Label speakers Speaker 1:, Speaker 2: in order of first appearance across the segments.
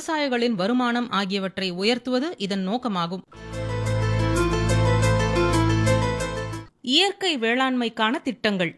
Speaker 1: விவசாயிகளின் வருமானம் ஆகியவற்றை உயர்த்துவது இதன் நோக்கமாகும் இயற்கை வேளாண்மைக்கான திட்டங்கள்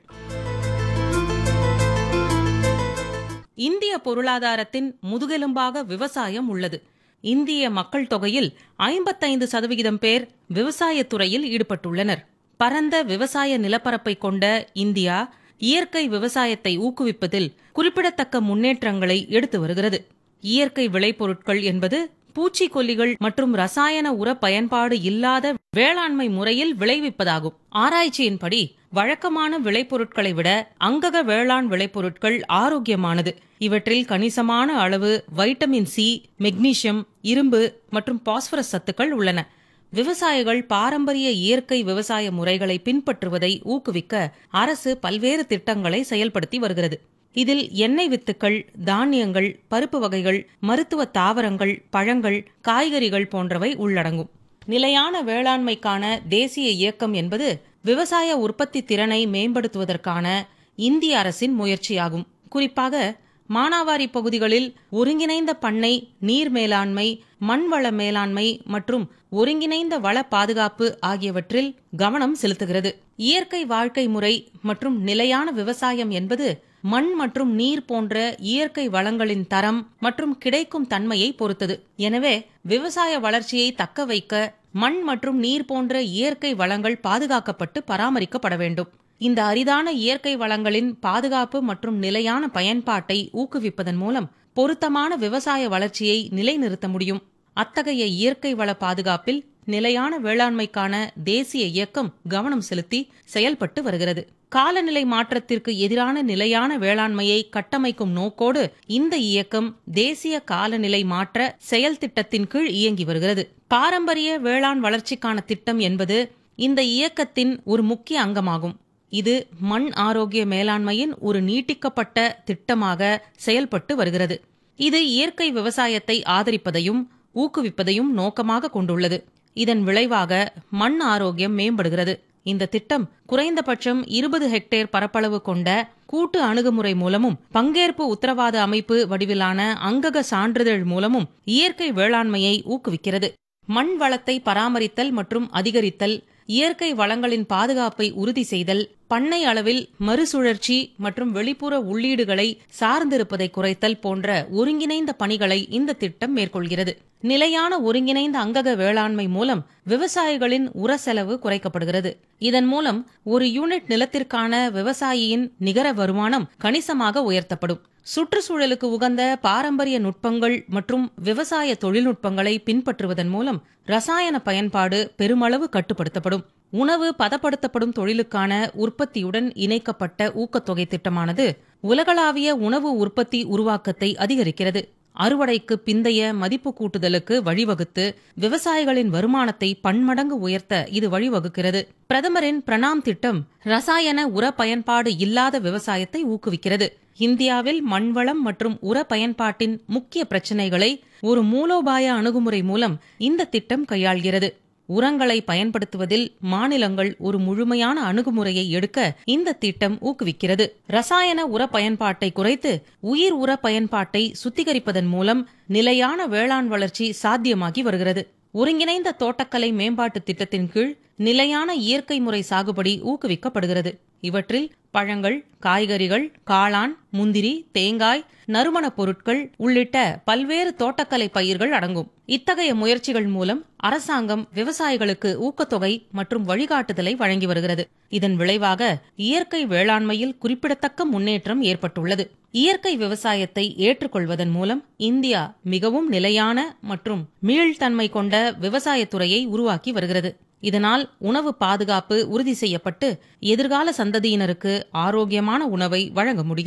Speaker 1: இந்திய பொருளாதாரத்தின் முதுகெலும்பாக விவசாயம் உள்ளது இந்திய மக்கள் தொகையில் ஐம்பத்தைந்து சதவிகிதம் பேர் விவசாயத் துறையில் ஈடுபட்டுள்ளனர் பரந்த விவசாய நிலப்பரப்பை கொண்ட இந்தியா இயற்கை விவசாயத்தை ஊக்குவிப்பதில் குறிப்பிடத்தக்க முன்னேற்றங்களை எடுத்து வருகிறது இயற்கை விளைபொருட்கள் என்பது பூச்சிக்கொல்லிகள் மற்றும் ரசாயன உர பயன்பாடு இல்லாத வேளாண்மை முறையில் விளைவிப்பதாகும் ஆராய்ச்சியின்படி வழக்கமான விளைபொருட்களை விட அங்கக வேளாண் விளைபொருட்கள் ஆரோக்கியமானது இவற்றில் கணிசமான அளவு வைட்டமின் சி மெக்னீசியம் இரும்பு மற்றும் பாஸ்பரஸ் சத்துக்கள் உள்ளன விவசாயிகள் பாரம்பரிய இயற்கை விவசாய முறைகளை பின்பற்றுவதை ஊக்குவிக்க அரசு பல்வேறு திட்டங்களை செயல்படுத்தி வருகிறது இதில் எண்ணெய் வித்துக்கள் தானியங்கள் பருப்பு வகைகள் மருத்துவ தாவரங்கள் பழங்கள் காய்கறிகள் போன்றவை உள்ளடங்கும் நிலையான வேளாண்மைக்கான தேசிய இயக்கம் என்பது விவசாய உற்பத்தி திறனை மேம்படுத்துவதற்கான இந்திய அரசின் முயற்சியாகும் குறிப்பாக மானாவாரி பகுதிகளில் ஒருங்கிணைந்த பண்ணை நீர் மேலாண்மை மண்வள மேலாண்மை மற்றும் ஒருங்கிணைந்த வள பாதுகாப்பு ஆகியவற்றில் கவனம் செலுத்துகிறது இயற்கை வாழ்க்கை முறை மற்றும் நிலையான விவசாயம் என்பது மண் மற்றும் நீர் போன்ற இயற்கை வளங்களின் தரம் மற்றும் கிடைக்கும் தன்மையை பொறுத்தது எனவே விவசாய வளர்ச்சியை தக்க வைக்க மண் மற்றும் நீர் போன்ற இயற்கை வளங்கள் பாதுகாக்கப்பட்டு பராமரிக்கப்பட வேண்டும் இந்த அரிதான இயற்கை வளங்களின் பாதுகாப்பு மற்றும் நிலையான பயன்பாட்டை ஊக்குவிப்பதன் மூலம் பொருத்தமான விவசாய வளர்ச்சியை நிலைநிறுத்த முடியும் அத்தகைய இயற்கை வள பாதுகாப்பில் நிலையான வேளாண்மைக்கான தேசிய இயக்கம் கவனம் செலுத்தி செயல்பட்டு வருகிறது காலநிலை மாற்றத்திற்கு எதிரான நிலையான வேளாண்மையை கட்டமைக்கும் நோக்கோடு இந்த இயக்கம் தேசிய காலநிலை மாற்ற செயல் திட்டத்தின் கீழ் இயங்கி வருகிறது பாரம்பரிய வேளாண் வளர்ச்சிக்கான திட்டம் என்பது இந்த இயக்கத்தின் ஒரு முக்கிய அங்கமாகும் இது மண் ஆரோக்கிய மேலாண்மையின் ஒரு நீட்டிக்கப்பட்ட திட்டமாக செயல்பட்டு வருகிறது இது இயற்கை விவசாயத்தை ஆதரிப்பதையும் ஊக்குவிப்பதையும் நோக்கமாக கொண்டுள்ளது இதன் விளைவாக மண் ஆரோக்கியம் மேம்படுகிறது இந்த திட்டம் குறைந்தபட்சம் இருபது ஹெக்டேர் பரப்பளவு கொண்ட கூட்டு அணுகுமுறை மூலமும் பங்கேற்பு உத்தரவாத அமைப்பு வடிவிலான அங்கக சான்றிதழ் மூலமும் இயற்கை வேளாண்மையை ஊக்குவிக்கிறது மண் வளத்தை பராமரித்தல் மற்றும் அதிகரித்தல் இயற்கை வளங்களின் பாதுகாப்பை உறுதி செய்தல் பண்ணை அளவில் மறுசுழற்சி மற்றும் வெளிப்புற உள்ளீடுகளை சார்ந்திருப்பதை குறைத்தல் போன்ற ஒருங்கிணைந்த பணிகளை இந்த திட்டம் மேற்கொள்கிறது நிலையான ஒருங்கிணைந்த அங்கக வேளாண்மை மூலம் விவசாயிகளின் உர செலவு குறைக்கப்படுகிறது இதன் மூலம் ஒரு யூனிட் நிலத்திற்கான விவசாயியின் நிகர வருமானம் கணிசமாக உயர்த்தப்படும் சுற்றுச்சூழலுக்கு உகந்த பாரம்பரிய நுட்பங்கள் மற்றும் விவசாய தொழில்நுட்பங்களை பின்பற்றுவதன் மூலம் ரசாயன பயன்பாடு பெருமளவு கட்டுப்படுத்தப்படும் உணவு பதப்படுத்தப்படும் தொழிலுக்கான உற்பத்தியுடன் இணைக்கப்பட்ட ஊக்கத்தொகை திட்டமானது உலகளாவிய உணவு உற்பத்தி உருவாக்கத்தை அதிகரிக்கிறது அறுவடைக்கு பிந்தைய மதிப்பு கூட்டுதலுக்கு வழிவகுத்து விவசாயிகளின் வருமானத்தை பன்மடங்கு உயர்த்த இது வழிவகுக்கிறது பிரதமரின் பிரணாம் திட்டம் ரசாயன உர பயன்பாடு இல்லாத விவசாயத்தை ஊக்குவிக்கிறது இந்தியாவில் மண்வளம் மற்றும் உர பயன்பாட்டின் முக்கிய பிரச்சினைகளை ஒரு மூலோபாய அணுகுமுறை மூலம் இந்த திட்டம் கையாள்கிறது உரங்களை பயன்படுத்துவதில் மாநிலங்கள் ஒரு முழுமையான அணுகுமுறையை எடுக்க இந்த திட்டம் ஊக்குவிக்கிறது ரசாயன உர பயன்பாட்டை குறைத்து உயிர் உர பயன்பாட்டை சுத்திகரிப்பதன் மூலம் நிலையான வேளாண் வளர்ச்சி சாத்தியமாகி வருகிறது ஒருங்கிணைந்த தோட்டக்கலை மேம்பாட்டு திட்டத்தின் கீழ் நிலையான இயற்கை முறை சாகுபடி ஊக்குவிக்கப்படுகிறது இவற்றில் பழங்கள் காய்கறிகள் காளான் முந்திரி தேங்காய் நறுமணப் பொருட்கள் உள்ளிட்ட பல்வேறு தோட்டக்கலை பயிர்கள் அடங்கும் இத்தகைய முயற்சிகள் மூலம் அரசாங்கம் விவசாயிகளுக்கு ஊக்கத்தொகை மற்றும் வழிகாட்டுதலை வழங்கி வருகிறது இதன் விளைவாக இயற்கை வேளாண்மையில் குறிப்பிடத்தக்க முன்னேற்றம் ஏற்பட்டுள்ளது இயற்கை விவசாயத்தை ஏற்றுக்கொள்வதன் மூலம் இந்தியா மிகவும் நிலையான மற்றும் மீள்தன்மை கொண்ட விவசாயத்துறையை உருவாக்கி வருகிறது இதனால் உணவு பாதுகாப்பு உறுதி செய்யப்பட்டு எதிர்கால சந்ததியினருக்கு ஆரோக்கியமான உணவை வழங்க முடியும்